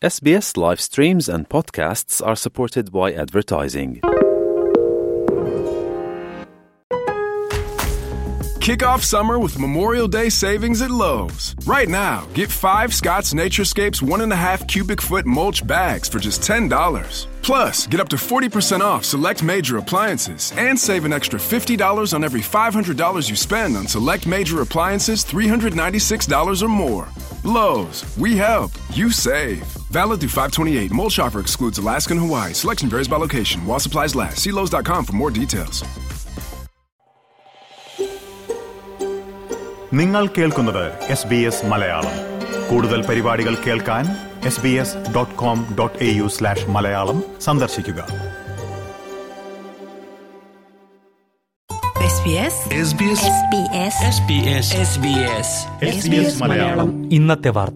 SBS live streams and podcasts are supported by advertising. Kick off summer with Memorial Day savings at Lowe's. Right now, get five Scott's Naturescapes one and a half cubic foot mulch bags for just $10. Plus, get up to 40% off select major appliances and save an extra $50 on every $500 you spend on select major appliances $396 or more. Lowe's, we help, you save. Valid through 528. Mulch offer excludes Alaska and Hawaii. Selection varies by location. While supplies last. See Lowe's.com for more details. നിങ്ങൾ കേൾക്കുന്നത് S B S Malayalam കൂടുതൽ പരിപാടികൾ കേൾക്കാൻ S B S dot com dot A U slash Malayalam സന്ദർശിക്കുക SBS SBS SBS SBS SBS SBS Malayalam ഇന്നത്തെ വാർത്ത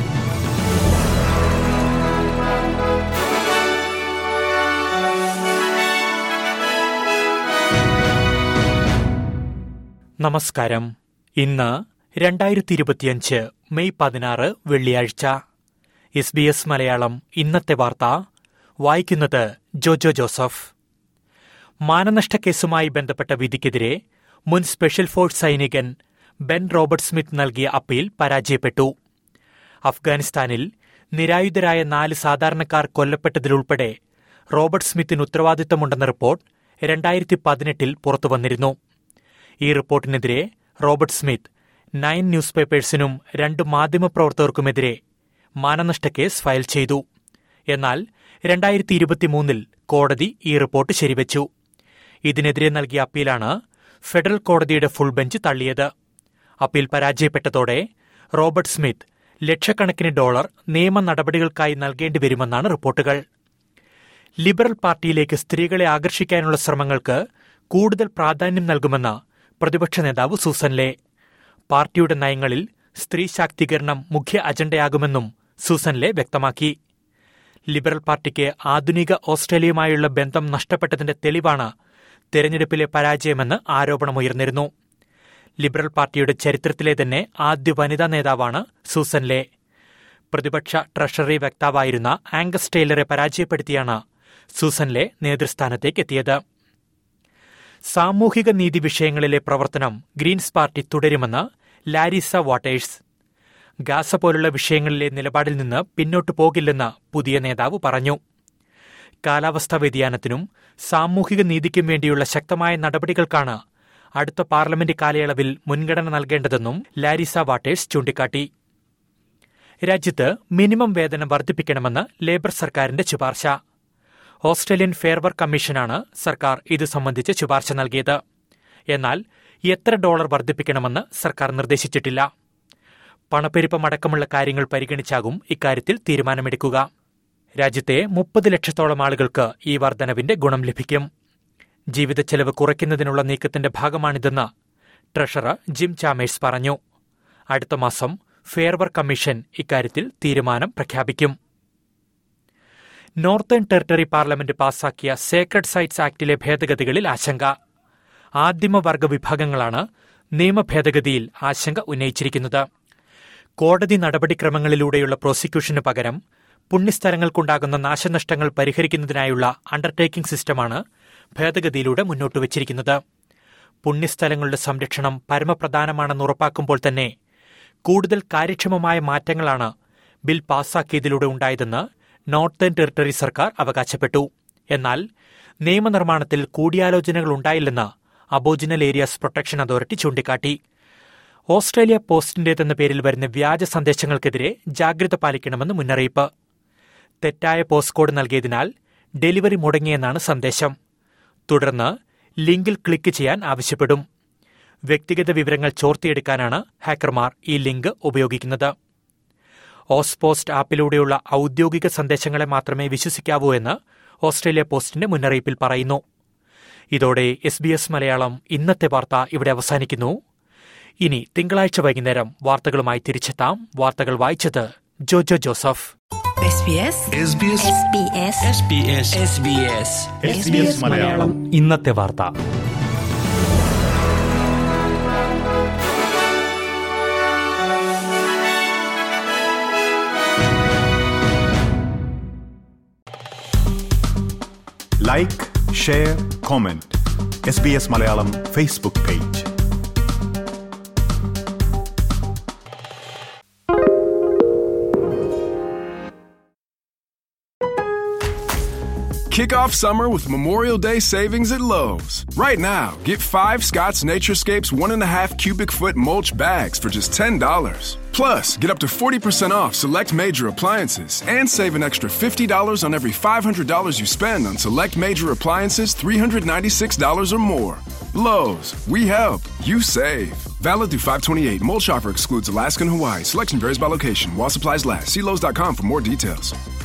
നമസ്കാരം ഇന്ന് രണ്ടായിരത്തി ഇരുപത്തിയഞ്ച് മെയ് പതിനാറ് വെള്ളിയാഴ്ച എസ് ബി എസ് മലയാളം ഇന്നത്തെ വാർത്ത വായിക്കുന്നത് ജോജോ ജോസഫ് മാനനഷ്ട കേസുമായി ബന്ധപ്പെട്ട വിധിക്കെതിരെ മുൻ സ്പെഷ്യൽ ഫോഴ്സ് സൈനികൻ ബെൻ റോബർട്ട് സ്മിത്ത് നൽകിയ അപ്പീൽ പരാജയപ്പെട്ടു അഫ്ഗാനിസ്ഥാനിൽ നിരായുധരായ നാല് സാധാരണക്കാർ കൊല്ലപ്പെട്ടതിലുൾപ്പെടെ റോബർട്ട് സ്മിത്തിന് ഉത്തരവാദിത്തമുണ്ടെന്ന റിപ്പോർട്ട് രണ്ടായിരത്തി പതിനെട്ടിൽ പുറത്തുവന്നിരുന്നു ഈ റിപ്പോർട്ടിനെതിരെ റോബർട്ട് സ്മിത്ത് നയൻ ന്യൂസ് പേപ്പേഴ്സിനും രണ്ട് മാധ്യമപ്രവർത്തകർക്കുമെതിരെ മാനനഷ്ട കേസ് ഫയൽ ചെയ്തു എന്നാൽ രണ്ടായിരത്തി ഇരുപത്തിമൂന്നിൽ കോടതി ഈ റിപ്പോർട്ട് ശരിവച്ചു ഇതിനെതിരെ നൽകിയ അപ്പീലാണ് ഫെഡറൽ കോടതിയുടെ ഫുൾ ബെഞ്ച് തള്ളിയത് അപ്പീൽ പരാജയപ്പെട്ടതോടെ റോബർട്ട് സ്മിത്ത് ലക്ഷക്കണക്കിന് ഡോളർ നിയമ നടപടികൾക്കായി നൽകേണ്ടി വരുമെന്നാണ് റിപ്പോർട്ടുകൾ ലിബറൽ പാർട്ടിയിലേക്ക് സ്ത്രീകളെ ആകർഷിക്കാനുള്ള ശ്രമങ്ങൾക്ക് കൂടുതൽ പ്രാധാന്യം നൽകുമെന്ന് പ്രതിപക്ഷ നേതാവ് സൂസൻ ലേ പാർട്ടിയുടെ നയങ്ങളിൽ സ്ത്രീ ശാക്തീകരണം മുഖ്യ അജണ്ടയാകുമെന്നും സൂസൻ ലേ വ്യക്തമാക്കി ലിബറൽ പാർട്ടിക്ക് ആധുനിക ഓസ്ട്രേലിയയുമായുള്ള ബന്ധം നഷ്ടപ്പെട്ടതിന്റെ തെളിവാണ് തെരഞ്ഞെടുപ്പിലെ പരാജയമെന്ന് ആരോപണമുയർന്നിരുന്നു ലിബറൽ പാർട്ടിയുടെ ചരിത്രത്തിലെ തന്നെ ആദ്യ വനിതാ നേതാവാണ് സൂസൻ ലേ പ്രതിപക്ഷ ട്രഷറി വക്താവായിരുന്ന ആംഗസ് ടൈലറെ പരാജയപ്പെടുത്തിയാണ് സൂസൻ ലേ നേതൃസ്ഥാനത്തേക്ക് എത്തിയത് സാമൂഹിക നീതി വിഷയങ്ങളിലെ പ്രവർത്തനം ഗ്രീൻസ് പാർട്ടി തുടരുമെന്ന് ലാരിസ വാട്ടേഴ്സ് ഗാസ പോലുള്ള വിഷയങ്ങളിലെ നിലപാടിൽ നിന്ന് പിന്നോട്ടു പോകില്ലെന്ന് പുതിയ നേതാവ് പറഞ്ഞു കാലാവസ്ഥാ വ്യതിയാനത്തിനും സാമൂഹിക നീതിക്കും വേണ്ടിയുള്ള ശക്തമായ നടപടികൾക്കാണ് അടുത്ത പാർലമെന്റ് കാലയളവിൽ മുൻഗണന നൽകേണ്ടതെന്നും ലാരിസ വാട്ടേഴ്സ് ചൂണ്ടിക്കാട്ടി രാജ്യത്ത് മിനിമം വേതനം വർദ്ധിപ്പിക്കണമെന്ന് ലേബർ സർക്കാരിന്റെ ശുപാർശ ഓസ്ട്രേലിയൻ ഫെയർ വർക്ക് കമ്മീഷനാണ് സർക്കാർ ഇത് സംബന്ധിച്ച് ശുപാർശ നൽകിയത് എന്നാൽ എത്ര ഡോളർ വർദ്ധിപ്പിക്കണമെന്ന് സർക്കാർ നിർദ്ദേശിച്ചിട്ടില്ല പണപ്പെരുപ്പമടക്കമുള്ള കാര്യങ്ങൾ പരിഗണിച്ചാകും ഇക്കാര്യത്തിൽ തീരുമാനമെടുക്കുക രാജ്യത്തെ മുപ്പത് ലക്ഷത്തോളം ആളുകൾക്ക് ഈ വർധനവിന്റെ ഗുണം ലഭിക്കും ജീവിത ചെലവ് കുറയ്ക്കുന്നതിനുള്ള നീക്കത്തിന്റെ ഭാഗമാണിതെന്ന് ട്രഷറർ ജിം ചാമേഴ്സ് പറഞ്ഞു അടുത്ത മാസം ഫെയർ വർക്ക് കമ്മീഷൻ ഇക്കാര്യത്തിൽ തീരുമാനം പ്രഖ്യാപിക്കും നോർത്തേൺ ടെറിട്ടറി പാർലമെന്റ് പാസാക്കിയ സേക്രഡ് സൈറ്റ്സ് ആക്ടിലെ ഭേദഗതികളിൽ ആശങ്ക ആദിമവർഗ വിഭാഗങ്ങളാണ് നിയമ ഭേദഗതിയിൽ ആശങ്ക ഉന്നയിച്ചിരിക്കുന്നത് കോടതി നടപടിക്രമങ്ങളിലൂടെയുള്ള പ്രോസിക്യൂഷന് പകരം പുണ്യസ്ഥലങ്ങൾക്കുണ്ടാകുന്ന നാശനഷ്ടങ്ങൾ പരിഹരിക്കുന്നതിനായുള്ള അണ്ടർടേക്കിംഗ് സിസ്റ്റമാണ് ഭേദഗതിയിലൂടെ മുന്നോട്ട് വച്ചിരിക്കുന്നത് പുണ്യസ്ഥലങ്ങളുടെ സംരക്ഷണം പരമപ്രധാനമാണെന്ന് ഉറപ്പാക്കുമ്പോൾ തന്നെ കൂടുതൽ കാര്യക്ഷമമായ മാറ്റങ്ങളാണ് ബിൽ പാസാക്കിയതിലൂടെ ഉണ്ടായതെന്ന് നോർത്തേൺ ടെറിട്ടറി സർക്കാർ അവകാശപ്പെട്ടു എന്നാൽ നിയമനിർമ്മാണത്തിൽ കൂടിയാലോചനകൾ ഉണ്ടായില്ലെന്ന് അബോജിനൽ ഏരിയാസ് പ്രൊട്ടക്ഷൻ അതോറിറ്റി ചൂണ്ടിക്കാട്ടി ഓസ്ട്രേലിയ പോസ്റ്റിന്റേതെന്ന പേരിൽ വരുന്ന വ്യാജ സന്ദേശങ്ങൾക്കെതിരെ ജാഗ്രത പാലിക്കണമെന്ന് മുന്നറിയിപ്പ് തെറ്റായ പോസ്റ്റ് കോഡ് നൽകിയതിനാൽ ഡെലിവറി മുടങ്ങിയെന്നാണ് സന്ദേശം തുടർന്ന് ലിങ്കിൽ ക്ലിക്ക് ചെയ്യാൻ ആവശ്യപ്പെടും വ്യക്തിഗത വിവരങ്ങൾ ചോർത്തിയെടുക്കാനാണ് ഹാക്കർമാർ ഈ ലിങ്ക് ഉപയോഗിക്കുന്നത് ഓസ്പോസ്റ്റ് ആപ്പിലൂടെയുള്ള ഔദ്യോഗിക സന്ദേശങ്ങളെ മാത്രമേ വിശ്വസിക്കാവൂ എന്ന് ഓസ്ട്രേലിയ പോസ്റ്റിന്റെ മുന്നറിയിപ്പിൽ പറയുന്നു ഇതോടെ എസ് ബി എസ് മലയാളം ഇന്നത്തെ വാർത്ത ഇവിടെ അവസാനിക്കുന്നു ഇനി തിങ്കളാഴ്ച വൈകുന്നേരം വാർത്തകളുമായി തിരിച്ചെത്താം വാർത്തകൾ വായിച്ചത് Jojo Joseph SBS SBS SBS SBS SBS SBS Malayalam ഇന്നത്തെ വാർത്ത like share comment S B S Malayalam Facebook page Kick off summer with Memorial Day savings at Lowe's. Right now, get five Scott's Naturescapes one and a half cubic foot mulch bags for just $10. Plus, get up to 40% off select major appliances and save an extra $50 on every $500 you spend on select major appliances $396 or more. Lowe's, we help, you save. Valid through 528. Mulch offer excludes Alaska and Hawaii. Selection varies by location while supplies last. See Lowe's.com for more details.